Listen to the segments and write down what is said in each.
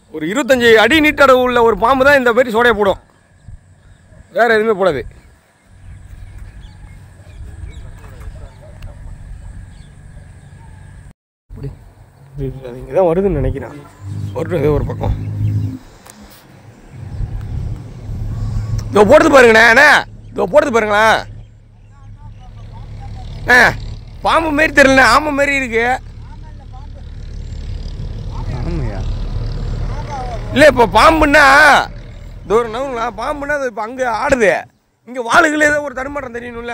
ஒரு இருபத்தஞ்சி அடி நீட்டளவு உள்ள ஒரு பாம்பு தான் இந்த மாதிரி சோடையை போடும் வேறு எதுவுமே போடாது அப்படி இங்கே தான் வருதுன்னு நினைக்கிறேன் வருது ஏதோ ஒரு பக்கம் இதோ போடுறது பாருங்கண்ணே அண்ணே இதோ போடுறது பாருங்களேன் ஆ பாம்பு மாரி தெரியலண்ணே ஆமை மாரி இருக்கு ஆமாய்யா இல்லை இப்போ பாம்புன்னா தூரம் நவுங்களா பாம்புன்னா அது இப்போ அங்கே ஆடுது இங்கே வாளுகள் ஏதோ ஒரு தடுமாட்டம் தெரியணும்ல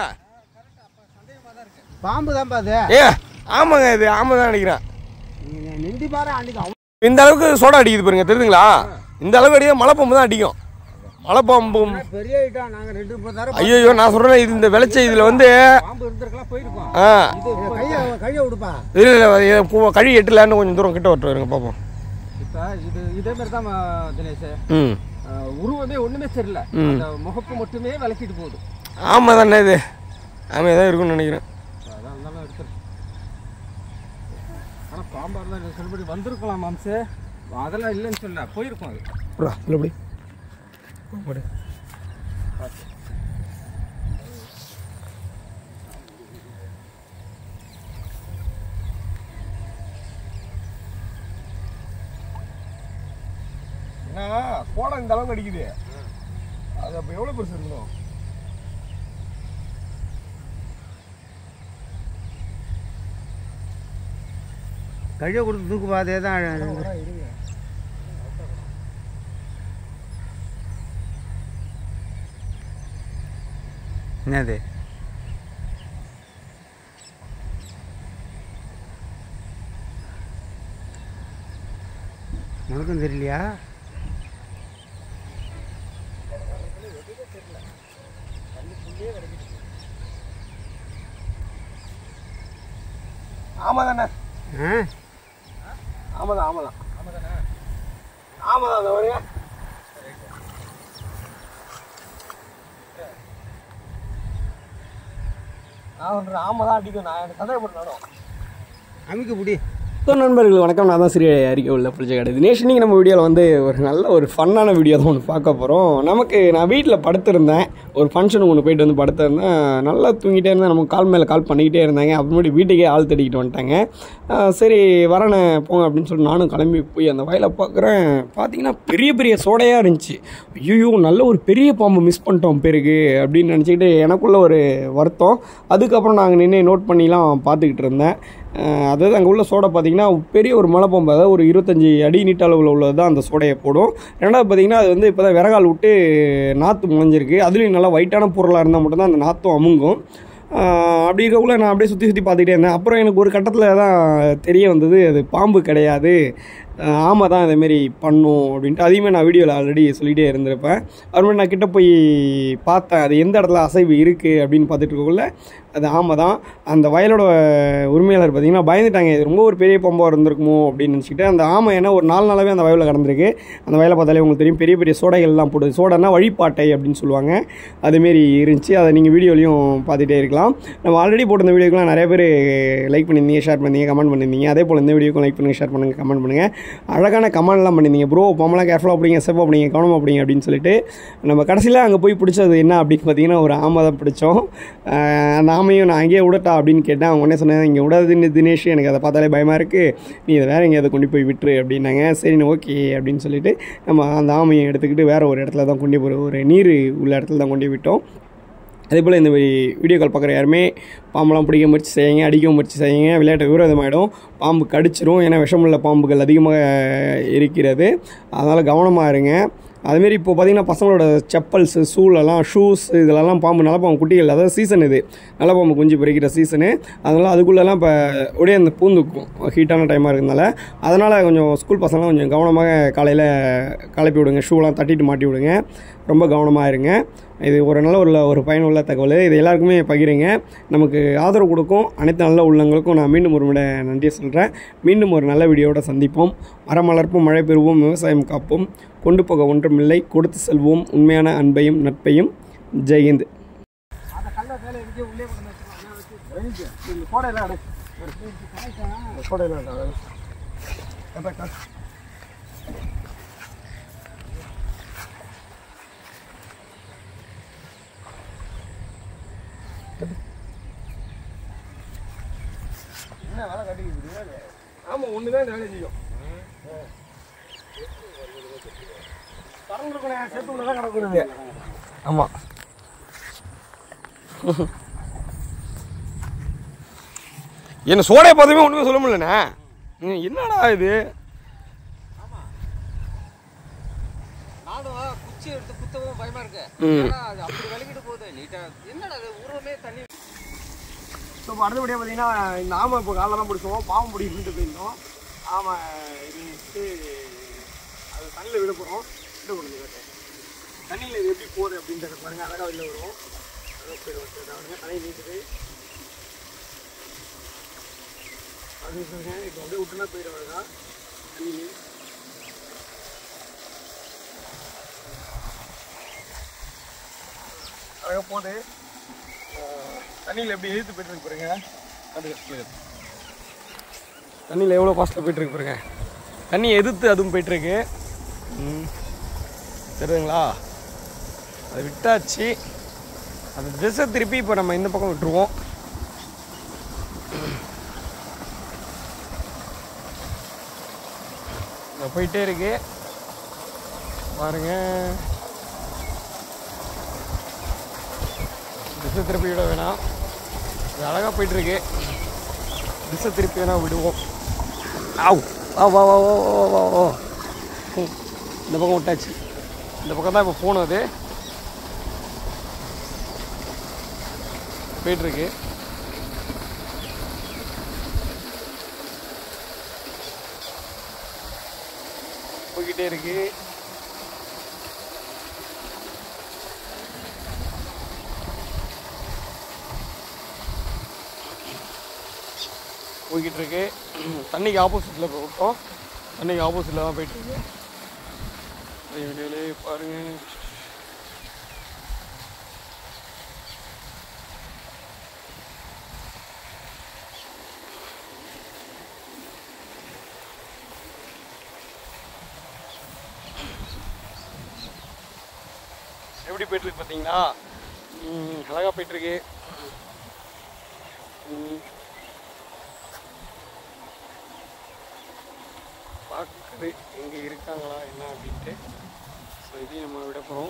பாம்பு தான்ப்பா அது ஏ ஆமாங்க இது ஆமை தான் நினைக்கிறேன் நீ நிந்தி பாரு அன்னைக்கு அவன் இந்த அளவுக்கு சோடா அடிக்குது பாருங்க தெரியுதுங்களா இந்த அளவுக்கு அடிக்க மலைப்பாம்பு தான் அடிக்கும் மலைப்பாம்பும் பெரிய ஐட்டம் நாங்க ரெண்டு மூணு தடவை ஐயோ நான் சொல்கிறேன் இது இந்த விளைச்ச இதில் வந்து பாம்பு இருந்திருக்கலாம் போயிருக்கோம் ஆ கையை கையை விடுப்பா இல்லை இல்லை பூ- கழி எட்டுலான்னு கொஞ்சம் தூரம் கிட்ட வரட்டு வருங்க பார்ப்போம் இப்போ இது இதே மாதிரி தான் தினேஷ் ம் அஹ், உருவமே ஒண்ணுமே தெரியல ம். அந்த முகப்பு மட்டுமே விளக்கிட்டு போகுது ஆமாம் தானே இது ஆமாம் தான் இருக்கும்னு நினைக்கிறேன் அதான் இருந்தாலும் எடுத்துரு ஆனா பாம்பா இருந்தா நீ சொல்படி வந்திருக்கலாம் மாம்சு அதெல்லாம் இல்லைன்னு சொல்ல போயிருக்கும் அது அப்புறம் இல்லை எப்படி போடு ஏன்னா சோளம் இந்த அளவுக்கு அடிக்குது அது அப்போ எவ்வளோ பெருசு இருக்கணும் கையை கொடுத்து தூக்குப்பா அதே தான் என்னது உனக்கும் தெரியலையா ஆமாம் தானே ஆ ஆமாம் தான் ஆமாம் தான் ஆமாம் தானே ஆமாம் தான் அந்த வருங்க நான் சொல்கிறேன் ஆமாம் தான் அடிக்கும் நான் எனக்கு சந்தேகப்பட்டு நானும் அமுக்கு பிடி ஸோ நண்பர்கள் வணக்கம் நான் தான் சிறிய அறிக்கை உள்ள புரிஞ்ச தினேஷ் இன்னைக்கு நம்ம வீடியோவில் வந்து ஒரு நல்ல ஒரு ஃபன்னான வீடியோ தான் ஒன்று பார்க்க போகிறோம் நமக்கு நான் வீட்டில் படுத்திருந்தேன் ஒரு ஃபங்க்ஷனுக்கு ஒன்று போயிட்டு வந்து படுத்திருந்தேன் நல்லா தூங்கிட்டே இருந்தேன் நமக்கு கால் மேலே கால் பண்ணிக்கிட்டே இருந்தாங்க அப்புறமேட்டு வீட்டுக்கே ஆள் தேடிக்கிட்டு வந்துட்டாங்க ஆஹ் சரி வரேனே போங்க அப்படின்னு சொல்லிட்டு நானும் கிளம்பி போய் அந்த வயலை பார்க்குறேன் பார்த்தீங்கன்னா பெரிய பெரிய சோடையாக இருந்துச்சு ஐயோ நல்ல ஒரு பெரிய பாம்பு மிஸ் பண்ணிட்டோம் பெருக்கு அப்படின்னு நினச்சிக்கிட்டு எனக்குள்ள ஒரு வருத்தம் அதுக்கப்புறம் நாங்கள் நின்று நோட் பண்ணிலாம் பார்த்துக்கிட்டு இருந்தேன் அஹ் அதாவது அங்கே உள்ள சோடை பார்த்தீங்கன்னா பெரிய ஒரு மலைப்பாம்பு அதாவது ஒரு இருபத்தஞ்சி அடி நீட்ட அளவில் உள்ளது தான் அந்த சோடையை போடும் ரெண்டாவது பார்த்தீங்கன்னா அது வந்து இப்போ தான் விறகால் விட்டு நாற்று முளைஞ்சிருக்கு அதுலேயும் நல்லா ஒயிட்டான பொருளாக இருந்தால் மட்டும்தான் அந்த நாற்றும் அமுங்கும் அஹ் அப்படி இருக்கக்குள்ள நான் அப்படியே சுற்றி சுற்றி பார்த்துக்கிட்டே இருந்தேன் அப்புறம் எனக்கு ஒரு கட்டத்தில் தான் தெரிய வந்தது அது பாம்பு கிடையாது அஹ் ஆமை தான் இதேமாரி பண்ணும் அப்படின்ட்டு அதையுமே நான் வீடியோவில் ஆல்ரெடி சொல்லிகிட்டே இருந்திருப்பேன் அப்புறமேட்டு நான் கிட்ட போய் பார்த்தேன் அது எந்த இடத்துல அசைவு இருக்குது அப்படின்னு பார்த்துட்டு இருக்கக்குள்ள அது ஆமை தான் அந்த வயலோட உரிமையாளர் பார்த்தீங்கன்னா பயந்துட்டாங்க இது ரொம்ப ஒரு பெரிய பாம்பாக இருந்திருக்குமோ அப்படின்னு நினச்சிக்கிட்டு அந்த ஆமை ஏன்னா ஒரு நாலு நாளாகவே அந்த வயலில் கடந்திருக்கு அந்த வயலை பார்த்தாலே உங்களுக்கு தெரியும் பெரிய பெரிய சோடைகள்லாம் போடுது சோடைனா வழிபாட்டை அப்படின்னு சொல்லுவாங்க அதுமாரி இருந்துச்சு அதை நீங்கள் வீடியோலையும் பார்த்துட்டே இருக்கலாம் நம்ம ஆல்ரெடி போட்ட இந்த வீடியோக்கெலாம் நிறைய பேர் லைக் பண்ணியிருந்தீங்க ஷேர் பண்ணியிருந்தீங்க கமெண்ட் பண்ணியிருந்தீங்க அதே போல் இந்த வீடியோக்கும் லைக் பண்ணுங்கள் ஷேர் பண்ணுங்கள் கமெண்ட் பண்ணுங்கள் அழகான கமெண்ட்லாம் பண்ணியிருந்தீங்க ப்ரோ பாம்பெல்லாம் கேர்ஃபுல்லாக அப்படிங்க சேஃபாக அப்படிங்க கவனமாக அப்படிங்க அப்படின்னு சொல்லிட்டு நம்ம கடைசியில் அங்கே போய் பிடிச்சது என்ன அப்படின்னு பார்த்தீங்கன்னா ஒரு ஆமை தான் பிடிச்சோம் ஆஹ் அந்த ஆமையும் நான் அங்கேயே விடட்டா அப்படின்னு கேட்டேன் அவங்க உடனே சொன்னேன் இங்கே விடாதுன்னு தினேஷ் எனக்கு அதை பார்த்தாலே பயமாக இருக்குது நீ இதை வேறு எங்கேயாவது கொண்டு போய் விட்டுரு அப்படின்னாங்க சரிண்ணே ஓகே அப்படின்னு சொல்லிட்டு நம்ம அந்த ஆமையை எடுத்துக்கிட்டு வேறு ஒரு இடத்துல தான் கொண்டு போய் ஒரு நீர் உள்ள இடத்துல தான் கொண்டு போய் விட்டோம் அதே போல் இந்த வீடியோ கால் பார்க்குற யாருமே பாம்பெல்லாம் பிடிக்க முயற்சி செய்யுங்க அடிக்க முயற்சி செய்யுங்க விளையாட்டு விரோதமாயிடும் பாம்பு கடிச்சிரும் ஏன்னா விஷமுள்ள பாம்புகள் அதிகமாக இருக்கிறது அதனால் கவனமாக இருங்க அதுமாரி இப்போ பார்த்தீங்கன்னா பசங்களோட செப்பல்ஸு ஷூலெல்லாம் ஷூஸ் இதெல்லாம் பாம்பு நல்ல பாம்பு குட்டிகள் அதாவது சீசன் இது நல்ல பாம்பு குஞ்சு பொறிக்கிற சீசனு அதனால் அதுக்குள்ளெல்லாம் இப்போ ஒரே அந்த பூந்துக்கும் ஹீட்டான டைமாக இருக்கிறதுனால அதனால் கொஞ்சம் ஸ்கூல் பசங்களாம் கொஞ்சம் கவனமாக காலையில் கிளப்பி விடுங்க ஷூலாம் தட்டிட்டு மாட்டி விடுங்க ரொம்ப கவனமாக இருங்க இது ஒரு நல்ல ஒரு ஒரு பயனுள்ள தகவல் இது எல்லாருக்குமே பகிருங்க நமக்கு ஆதரவு கொடுக்கும் அனைத்து நல்ல உள்ளங்களுக்கும் நான் மீண்டும் ஒரு முறை நன்றியை சொல்கிறேன் மீண்டும் ஒரு நல்ல வீடியோவோட சந்திப்போம் மரம் வளர்ப்போம் மழை பெறுவோம் விவசாயம் காப்போம் கொண்டு போக ஒன்றுமில்லை கொடுத்து செல்வோம் உண்மையான அன்பையும் நட்பையும் ஜெயஹிந்த் அந்த கல்லை மேலே எங்கேயோ உள்ளே கொண்டு வந்து வச்சுக்கோ. இந்த கோடையெல்லாம் எடு. சோடையில் ஒன்று தான் இந்த வேலையை செய்யும் திறந்துருக்கணே சேர்த்து உள்ள தான் கிடக்குறது ஆமாம் என்ன சோடைய பார்த்ததுமே ஒன்றுமே சொல்ல முடியலண்ணே ம், என்னடா இது நானும் குச்சி எடுத்து குத்தவும் பயமா இருக்கு ம். ஏன்னா அது அப்படி விலகிட்டு போகுது நீட்டா என்னடா அது உருவமே தண்ணி ஸோ இப்போ அடுத்தபடியாக பார்த்தீங்கன்னா இந்த ஆமை இப்போ காலைல தான் பிடிச்சோம் பாவம் பிடிக்கிட்டு போயிருந்தோம் ஆமை இருந்துட்டு அது தண்ணியில் விட போகிறோம் விட போகிறது தண்ணியில் இது எப்படி போகுது அப்படின்றத பாருங்க அழகாக வெளில வரும் அழகாக போயிடும் பாருங்க தண்ணி நீட்டுது அது பாருங்க இப்போ அப்படியே விட்டுனா போயிடும் அழகா தண்ணி அழகாக போகுது தண்ணியில் எப்படி இழுத்து போயிட்டு இருக்கு பாருங்க தண்ணியில் எவ்வளோ ஃபாஸ்ட்டாக போயிட்டு இருக்கு பாருங்க தண்ணி எதிர்த்து அதுவும் போயிட்டு இருக்கு ம். தெரியுதுங்களா அதை விட்டாச்சு அந்த திசை திருப்பி இப்போ நம்ம இந்த பக்கம் விட்டுருவோம் இங்க போயிட்டே இருக்கு பாருங்க திசை திருப்பி விட வேணாம் இது அழகாக போயிட்டு இருக்கு திசை திருப்பி வேணா விடுவோம் ஆவ் வா வா வா வா வா வா வா ம், இந்த பக்கம் விட்டாச்சு இந்த பக்கம் தான் இப்போ போனது போயிட்டு இருக்கு போய்கிட்டே இருக்கு போய்கிட்டு இருக்கு தண்ணிக்கு ஆப்போசிட்டில் இப்போ விட்டோம் தண்ணிக்கு ஆப்போசிட்டில் தான் போயிட்டு இருக்கு வீடியோலே பாருங்க எப்படி போயிட்டு இருக்கு பார்த்தீங்களா ம், அழகா போயிட்டு இருக்கு ம். பார்க்குறது எங்கே இருக்காங்களா என்ன அப்படின்ட்டு ஸோ இதையும் நம்ம விட போகிறோம்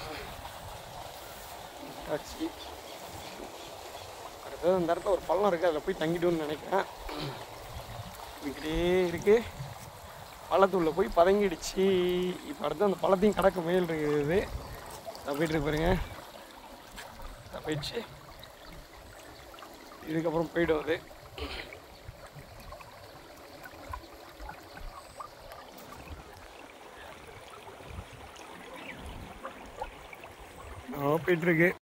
டாக்ஸி அடுத்தது அந்த இடத்துல ஒரு பள்ளம் இருக்குது அதில் போய் தங்கிடுவோம்னு நினைக்கிறேன் போய்கிட்டே இருக்கு பள்ளத்துள்ள போய் பதங்கிடுச்சு இப்போ அடுத்து அந்த பள்ளத்தையும் கடக்க முயல் இருக்குது நான் போயிட்டு இருக்கு பாருங்க நான் போயிடுச்சு இதுக்கப்புறம் போயிடும் அது போயிட்டு இருக்கு